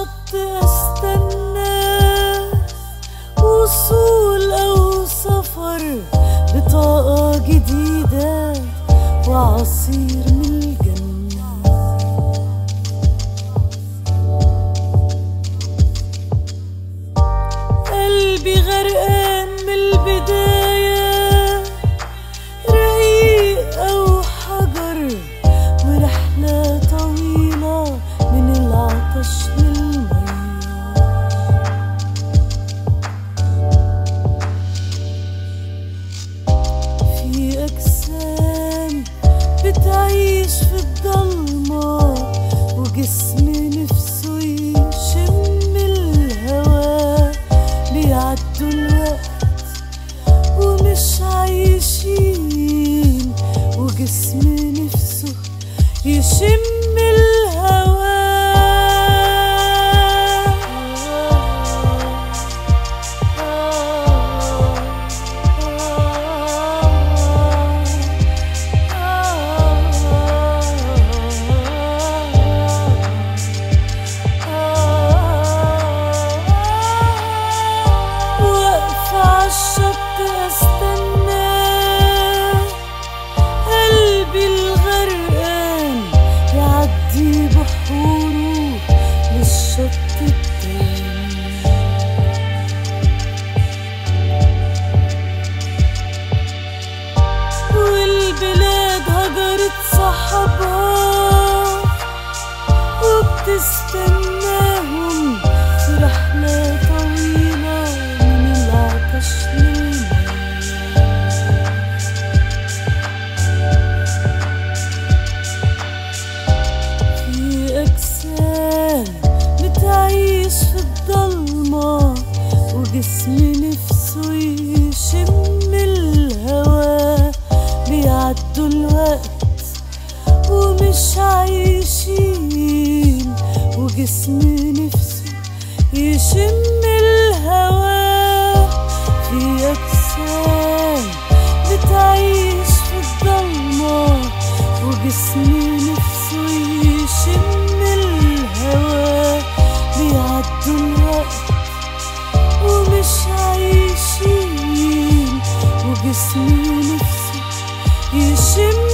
عالشط استنى وصول او سفر بطاقة جديدة وعصير من الجنة قلبي غرقان من البداية رقيق أو حجر ورحلة طويلة من العطش للمية في أجسام بتعيش في الضلمة وجسم نفسه يشم الهوا بيعدوا الوقت ومش عايشين وجسم نفسه يشم واقفة عالشط استنى قلبي الغرقان يعدي بحوره للشط التاني والبلاد هجرت صحابها وبتستناهم في رحلة طويلة من العطش للمية في أجسام بتعيش في الضلمة وجسم نفسه يشم الهوا بيعدوا الوقت ومش عايشين وجسم نفسه يشم الهوا في أجسام بتعيش في الضلمة وجسم نفسه يشم الهوا بيعدوا الوقت ومش عايشين وجسم نفسه يشم